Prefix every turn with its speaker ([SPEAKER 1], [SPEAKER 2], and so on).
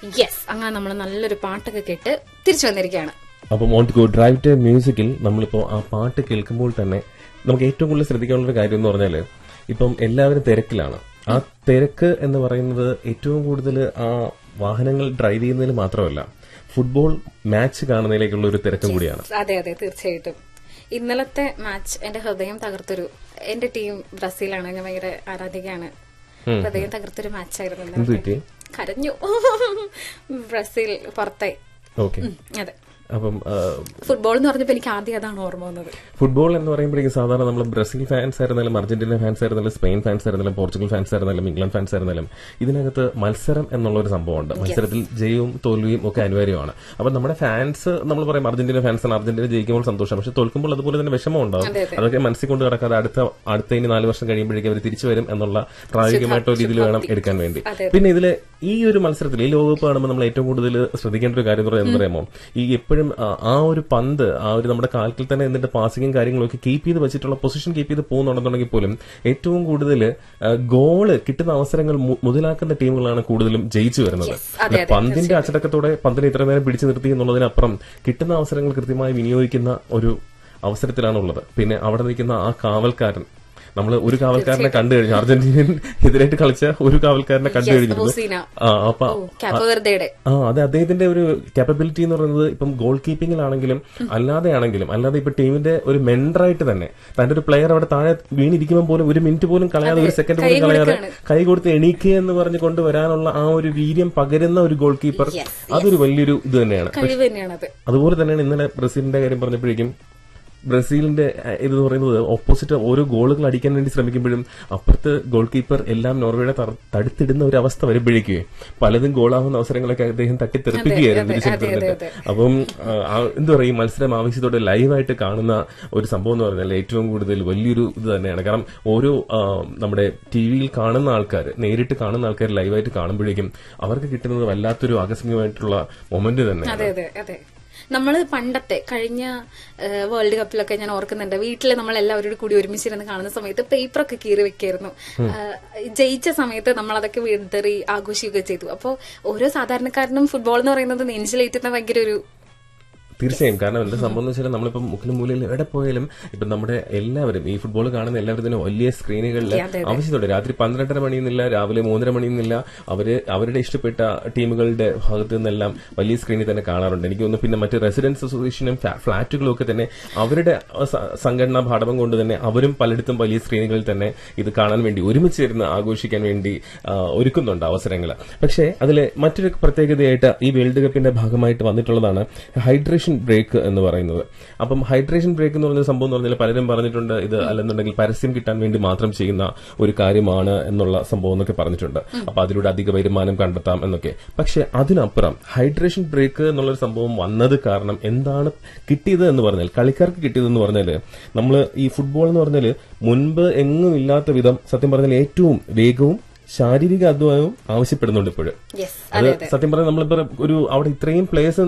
[SPEAKER 1] Yes അങ്ങനെ നമ്മൾ നല്ലൊരു പാട്ടൊക്കെ കേട്ട് തിരിച്ചു വന്നിരിക്കുകയാണ്
[SPEAKER 2] അപ്പം on to go drive to മ്യൂസിക്കിൽ നമ്മളിപ്പോ ആ പാട്ട് കേൾക്കുമ്പോൾ തന്നെ നമുക്ക് ഏറ്റവും കൂടുതൽ ശ്രദ്ധിക്കാനുള്ള ഒരു കാര്യം എന്ന് പറഞ്ഞാല് ഇപ്പം എല്ലാവരും തിരക്കിലാണ് ആ തിരക്ക് എന്ന് പറയുന്നത് ഏറ്റവും കൂടുതൽ ആ വാഹനങ്ങൾ ഡ്രൈവ് ചെയ്യുന്നതിൽ മാത്രമല്ല ഫുട്ബോൾ മാച്ച് കാണുന്നതിലേക്കുള്ള ഒരു തിരക്കും കൂടിയാണ്
[SPEAKER 1] അതെ അതെ തീർച്ചയായിട്ടും ഇന്നലത്തെ മാച്ച് എന്റെ ഹൃദയം തകർത്തൊരു എന്റെ ടീം ബ്രസീലാണ് ഞാൻ ഭയങ്കര ആരാധികയാണ് ഹൃദയം തകർത്തൊരു മാച്ചായിരുന്നു
[SPEAKER 2] എന്ത്
[SPEAKER 1] ഇന്നലത്തെ.
[SPEAKER 2] പറ്റി
[SPEAKER 1] കരഞ്ഞു ബ്രസീൽ പുറത്തായി
[SPEAKER 2] ഓക്കെ
[SPEAKER 1] ഉം, അതെ
[SPEAKER 2] അപ്പം ആ,
[SPEAKER 1] ഫുട്ബോൾ എന്ന് പറഞ്ഞപ്പോ എനിക്ക് ആദ്യം അതാണ് ഓർമ്മ വന്നത്
[SPEAKER 2] ഫുട്ബോൾ എന്ന് പറയുമ്പോഴേക്കും സാധാരണ നമ്മൾ ബ്രസീൽ ഫാൻസ് ആയിരുന്നാലും അർജന്റീന ഫാൻസ് ആയിരുന്നാലും സ്പെയിൻ ഫാൻസ് ആയിരുന്നാലും പോർച്ചുഗൽ ഫാൻസ് ആയിരുന്നാലും ഇംഗ്ലണ്ട് ഫാൻസ് ആയിരുന്നാലും ഇതിനകത്ത് മത്സരം എന്നുള്ള ഒരു സംഭവമുണ്ട് മത്സരത്തിൽ ജയവും തോൽവിയും ഒക്കെ അനിവാര്യമാണ് അപ്പൊ നമ്മുടെ ഫാൻസ് നമ്മൾ പറയും അർജന്റീന ഫാൻസ് ആണ് അർജന്റീന ജയിക്കുമ്പോൾ സന്തോഷം പക്ഷെ തോൽക്കുമ്പോൾ അതുപോലെ തന്നെ വിഷമം ഉണ്ടാവും
[SPEAKER 1] അതെ, അതെ.
[SPEAKER 2] അതൊക്കെ മനസ്സിൽ കൊണ്ട് കിടക്കാതെ അടുത്ത അടുത്ത ഇനി നാല് വർഷം കഴിയുമ്പോഴേക്കും അവർ തിരിച്ചു വരും എന്നുള്ള പ്രായോഗികമായിട്ടൊരു രീതിയിൽ വേണം എടുക്കാൻ വേണ്ടി
[SPEAKER 1] അതെ,
[SPEAKER 2] പിന്നെ ഇതില് ഈ ഒരു മത്സരത്തിൽ ഈ ലോകകപ്പ് കാണുമ്പോൾ നമ്മൾ ഏറ്റവും കൂടുതൽ ശ്രദ്ധിക്കേണ്ട ഒരു കാര്യം എന്ന് പറയുന്നത് പറയാമോ ഈ എപ്പോഴും ആ- ആ ഒരു പന്ത് ആ ഒരു നമ്മുടെ കാൽക്കിൽ തന്നെ എന്നിട്ട് പാസിങ്ങും കാര്യങ്ങളും ഒക്കെ കീപ്പ് ചെയ്ത് വെച്ചിട്ടുള്ള പൊസിഷൻ കീപ്പ് ചെയ്ത് പോകുന്നുണ്ടെന്നുണ്ടെങ്കിൽ പോലും ഏറ്റവും കൂടുതൽ ഗോള് കിട്ടുന്ന അവസരങ്ങൾ മു- മുതലാക്കുന്ന ടീമുകളാണ് കൂടുതലും ജയിച്ചു വരുന്നത്
[SPEAKER 1] Yes, അതെ, അതെ,
[SPEAKER 2] പന്തിന്റെ അച്ചടക്കത്തോടെ പന്തിനെ ഇത്ര നേരം പിടിച്ചു നിർത്തി എന്നുള്ളതിനപ്പുറം കിട്ടുന്ന അവസരങ്ങൾ കൃത്യമായി വിനിയോഗിക്കുന്ന ഒരു അവസരത്തിലാണ് ഉള്ളത് പിന്നെ അവിടെ നിൽക്കുന്ന ആ കാവൽക്കാരൻ നമ്മൾ ഒരു കാവൽക്കാരനെ കണ്ടു കഴിഞ്ഞു അർജന്റീനൻ എതിരായിട്ട് കളിച്ച ഒരു കാവൽക്കാരനെ കണ്ടു കഴിഞ്ഞിരുന്നു
[SPEAKER 1] ഹുസീന.
[SPEAKER 2] ആ അപ്പൊ
[SPEAKER 1] ഓ കാപ്പവെർദയുടെ
[SPEAKER 2] ആ അതെ അദ്ദേഹത്തിന്റെ ഒരു കാപ്പബിലിറ്റി എന്ന് പറയുന്നത് ഇപ്പം ഗോൾ കീപ്പിംഗിലാണെങ്കിലും അല്ലാതെ ആണെങ്കിലും അല്ലാതെ ഇപ്പൊ ടീമിന്റെ ഒരു മെൻഡറായിട്ട് തന്നെ തന്റെ ഒരു പ്ലെയർ അവിടെ താഴെ വീണിരിക്കുമ്പോൾ പോലും ഒരു മിനിറ്റ് പോലും കളയാതെ ഒരു സെക്കൻഡ്
[SPEAKER 1] കൈ
[SPEAKER 2] പോലും കളയാതെ
[SPEAKER 1] കൊടുക്കാണ്.
[SPEAKER 2] കൈ കൊടുത്ത് എണീക്കുക എന്ന് പറഞ്ഞ് കൊണ്ടുവരാനുള്ള ആ ഒരു വീര്യം പകരുന്ന ഒരു ഗോൾ കീപ്പർ
[SPEAKER 1] Yes,
[SPEAKER 2] അതൊരു വലിയൊരു ഇത് തന്നെയാണ്
[SPEAKER 1] കഴിവ് തന്നെയാണത്
[SPEAKER 2] അതുപോലെ തന്നെയാണ് ഇന്നലെ ബ്രസീലിന്റെ കാര്യം പറഞ്ഞപ്പോഴേക്കും ബ്രസീലിന്റെ അഹ്, ഇത് പറയുന്നത് ഓപ്പോസിറ്റ് ഓരോ ഗോളുകൾ അടിക്കാൻ വേണ്ടി ശ്രമിക്കുമ്പോഴും അപ്പുറത്ത് ഗോൾ കീപ്പർ എല്ലാം നോർവേയുടെ തറ- തടുത്തിടുന്ന ഒരു അവസ്ഥ വരുമ്പോഴേക്കേ പലതും ഗോളാവുന്ന അവസരങ്ങളൊക്കെ അദ്ദേഹം തട്ടിത്തെറിപ്പിക്കുകയായിരുന്നു
[SPEAKER 1] അതെ,
[SPEAKER 2] തിരിച്ചെടുത്ത്
[SPEAKER 1] അതെ,
[SPEAKER 2] വന്നിട്ട്.
[SPEAKER 1] അതെ,
[SPEAKER 2] അപ്പം ആ, ആ, എന്താ പറയുക ഈ മത്സരം ആവശ്യത്തോടെ ലൈവായിട്ട് കാണുന്ന ഒരു സംഭവം എന്ന് പറഞ്ഞാൽ ഏറ്റവും കൂടുതൽ വലിയൊരു ഇത് തന്നെയാണ് കാരണം ഓരോ ആ, നമ്മുടെ ടി വിയിൽ കാണുന്ന ആൾക്കാർ നേരിട്ട് കാണുന്ന ആൾക്കാർ ലൈവായിട്ട് കാണുമ്പോഴേക്കും അവർക്ക് കിട്ടുന്നത് വല്ലാത്തൊരു ആകസ്മികമായിട്ടുള്ള മൊമെന്റ് തന്നെയാണ്
[SPEAKER 1] അതെ അതെ അതെ നമ്മൾ പണ്ടത്തെ കഴിഞ്ഞ ഏഹ്, വേൾഡ് കപ്പിലൊക്കെ ഞാൻ ഓർക്കുന്നുണ്ട് വീട്ടിൽ നമ്മൾ എല്ലാവരോടും കൂടി ഒരുമിച്ചിരുന്ന് കാണുന്ന സമയത്ത് പേപ്പറൊക്കെ കീറി വെക്കായിരുന്നു ഏഹ്, ജയിച്ച സമയത്ത് നമ്മൾ അതൊക്കെ വിതറി ആഘോഷിക്കുകയൊക്കെ ചെയ്തു അപ്പോൾ ഓരോ സാധാരണക്കാരനും ഫുട്ബോൾ എന്ന് പറയുന്നത് നെഞ്ചിലേറ്റുന്ന ഭയങ്കര ഒരു
[SPEAKER 2] തീർച്ചയായും കാരണം എന്താ സംഭവം എന്ന് വെച്ചാൽ നമ്മളിപ്പം മുക്കിലും മൂലയിൽ എവിടെ പോയാലും ഇപ്പം നമ്മുടെ എല്ലാവരും ഈ ഫുട്ബോൾ കാണുന്ന എല്ലാവരും തന്നെ വലിയ സ്ക്രീനുകളിൽ
[SPEAKER 1] അതെ, അതെ.
[SPEAKER 2] ആവശ്യത്തോടെ രാത്രി പന്ത്രണ്ടര മണിയെന്നില്ല രാവിലെ മൂന്നര മണിയെന്നില്ല അവര് അവരുടെ ഇഷ്ടപ്പെട്ട ടീമുകളുടെ ഭാഗത്ത് നിന്നെല്ലാം വലിയ സ്ക്രീനിൽ തന്നെ കാണാറുണ്ട് എനിക്ക് തോന്നുന്നു പിന്നെ മറ്റ് റെസിഡൻസ് അസോസിയേഷനും ഫ്ലാ- ഫ്ളാറ്റുകളും ഒക്കെ തന്നെ അവരുടെ സ- സംഘടനാ ഭാടകം കൊണ്ട് തന്നെ അവരും പലയിടത്തും വലിയ സ്ക്രീനുകളിൽ തന്നെ ഇത് കാണാൻ വേണ്ടി ഒരുമിച്ച് ഇരുന്ന് ആഘോഷിക്കാൻ വേണ്ടി ആ, ഒരുക്കുന്നുണ്ട് അവസരങ്ങൾ പക്ഷേ അതിലെ മറ്റൊരു പ്രത്യേകതയായിട്ട് ഈ വേൾഡ് കപ്പിന്റെ ഭാഗമായിട്ട് വന്നിട്ടുള്ളതാണ് ഹൈഡ്രേഷൻ ബ്രേക്ക് എന്ന് പറയുന്നത് അപ്പം ഹൈഡ്രേഷൻ ബ്രേക്ക് എന്ന് പറഞ്ഞ സംഭവം എന്ന് പറഞ്ഞാൽ പലരും പറഞ്ഞിട്ടുണ്ട് ഇത് അല്ലെന്നുണ്ടെങ്കിൽ പരസ്യം കിട്ടാൻ വേണ്ടി മാത്രം ചെയ്യുന്ന ഒരു കാര്യമാണ് എന്നുള്ള സംഭവം എന്നൊക്കെ പറഞ്ഞിട്ടുണ്ട് അപ്പൊ അതിലൂടെ അധിക വരുമാനം കണ്ടെത്താം എന്നൊക്കെ പക്ഷെ അതിനപ്പുറം ഹൈഡ്രേഷൻ ബ്രേക്ക് എന്നുള്ളൊരു സംഭവം വന്നത് കാരണം എന്താണ് കിട്ടിയത് എന്ന് പറഞ്ഞാൽ കളിക്കാർക്ക് കിട്ടിയതെന്ന് പറഞ്ഞാൽ നമ്മൾ ഈ ഫുട്ബോൾ എന്ന് പറഞ്ഞാൽ മുൻപ് എങ്ങും ഇല്ലാത്ത വിധം സത്യം പറഞ്ഞാൽ ഏറ്റവും വേഗവും ശാരീരിക അധ്വാനവും ആവശ്യപ്പെടുന്നുണ്ട് ഇപ്പോഴും
[SPEAKER 1] യെസ്
[SPEAKER 2] അത് സത്യം പറഞ്ഞാൽ നമ്മളിപ്പോ ഒരു അവിടെ ഇത്രയും പ്ലേയേഴ്സ്